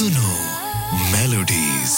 Suno melodies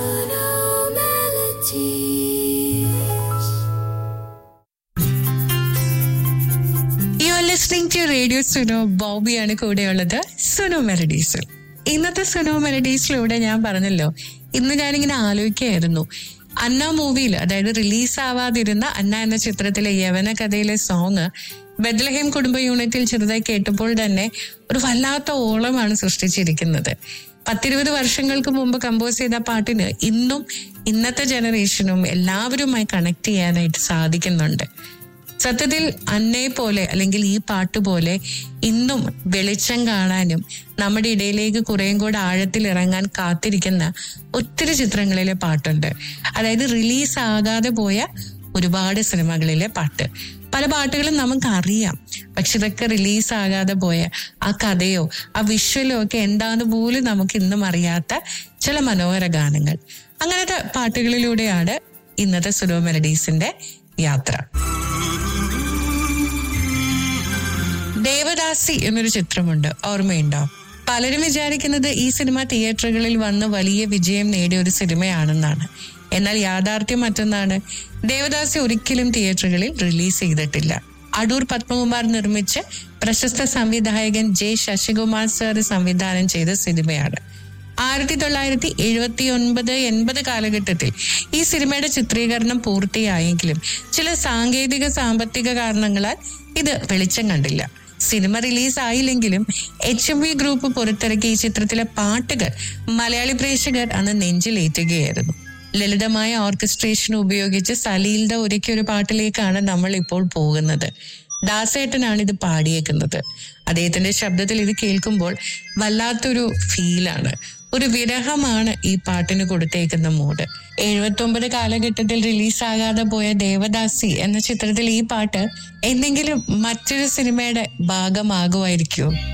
you are listening to radio Suno ബോബിയാണ് കൂടെയുള്ളത് സുനോ മെലഡീസിൽ ഇന്നത്തെ സുനോ മെലഡീസിലൂടെ ഞാൻ പറഞ്ഞല്ലോ ഇന്ന് ഞാനിങ്ങനെ ആലോചിക്കുകയായിരുന്നു അന്ന മൂവിയിൽ അതായത് റിലീസ് ആവാതിരുന്ന അന്ന എന്ന ചിത്രത്തിലെ യവന കഥയിലെ സോങ് ബദ്ലഹേം കുടുംബ യൂണിറ്റിൽ ചെറുതായി കേട്ടപ്പോൾ തന്നെ ഒരു വല്ലാത്ത ഓളമാണ് സൃഷ്ടിച്ചിരിക്കുന്നത് പത്തിരുപത് വർഷങ്ങൾക്ക് മുമ്പ് കമ്പോസ് ചെയ്ത പാട്ടിന് ഇന്നും ഇന്നത്തെ ജനറേഷനും എല്ലാവരുമായി കണക്ട് ചെയ്യാനായിട്ട് സാധിക്കുന്നുണ്ട് സത്യത്തിൽ അന്നയെ പോലെ അല്ലെങ്കിൽ ഈ പാട്ട് പോലെ ഇന്നും വെളിച്ചം കാണാനും നമ്മുടെ ഇടയിലേക്ക് കുറേയും കൂടെ ആഴത്തിൽ ഇറങ്ങാൻ കാത്തിരിക്കുന്ന ഒത്തിരി ചിത്രങ്ങളിലെ പാട്ടുണ്ട് അതായത് റിലീസ് ആകാതെ പോയ ഒരുപാട് സിനിമകളിലെ പാട്ട് പല പാട്ടുകളും നമുക്ക് അറിയാം പക്ഷെ ഇതൊക്കെ റിലീസ് ആകാതെ പോയ ആ കഥയോ ആ വിഷ്വലോ ഒക്കെ എന്താന്ന് പോലും നമുക്ക് ഇന്നും അറിയാത്ത ചില മനോഹര ഗാനങ്ങൾ അങ്ങനത്തെ പാട്ടുകളിലൂടെയാണ് ഇന്നത്തെ സുലോ മെലഡീസിന്റെ യാത്ര ദേവദാസി എന്നൊരു ചിത്രമുണ്ട് ഓർമ്മയുണ്ടോ പലരും വിചാരിക്കുന്നത് ഈ സിനിമ തിയേറ്ററുകളിൽ വന്ന് വലിയ വിജയം നേടിയ ഒരു സിനിമയാണെന്നാണ് എന്നാൽ യാഥാർത്ഥ്യം മറ്റൊന്നാണ് ദേവദാസി ഒരിക്കലും തിയേറ്ററുകളിൽ റിലീസ് ചെയ്തിട്ടില്ല അടൂർ പത്മകുമാർ നിർമ്മിച്ച് പ്രശസ്ത സംവിധായകൻ ജെ ശശികുമാർ സാർ സംവിധാനം ചെയ്ത സിനിമയാണ് ആയിരത്തി തൊള്ളായിരത്തി എഴുപത്തി ഒൻപത് എൺപത് കാലഘട്ടത്തിൽ ഈ സിനിമയുടെ ചിത്രീകരണം പൂർത്തിയായെങ്കിലും ചില സാങ്കേതിക സാമ്പത്തിക കാരണങ്ങളാൽ ഇത് വെളിച്ചം കണ്ടില്ല സിനിമ റിലീസ് ആയില്ലെങ്കിലും എച്ച് എം വി ഗ്രൂപ്പ് പുറത്തിറക്കിയ ഈ ചിത്രത്തിലെ പാട്ടുകൾ മലയാളി പ്രേക്ഷകർ അന്ന് നെഞ്ചിലേറ്റുകയായിരുന്നു ലളിതമായ ഓർക്കസ്ട്രേഷൻ ഉപയോഗിച്ച് സലീലിന്റെ ഒരുക്കിയ ഒരു പാട്ടിലേക്കാണ് നമ്മൾ ഇപ്പോൾ പോകുന്നത് ദാസേട്ടനാണ് ഇത് പാടിയേക്കുന്നത് അദ്ദേഹത്തിന്റെ ശബ്ദത്തിൽ ഇത് കേൾക്കുമ്പോൾ വല്ലാത്തൊരു ഫീലാണ് ഒരു വിരഹമാണ് ഈ പാട്ടിന് കൊടുത്തേക്കുന്ന മൂഡ് എഴുപത്തി ഒമ്പത് കാലഘട്ടത്തിൽ റിലീസാകാതെ പോയ ദേവദാസി എന്ന ചിത്രത്തിൽ ഈ പാട്ട് എന്തെങ്കിലും മറ്റൊരു സിനിമയുടെ ഭാഗമാകുമായിരിക്കുമോ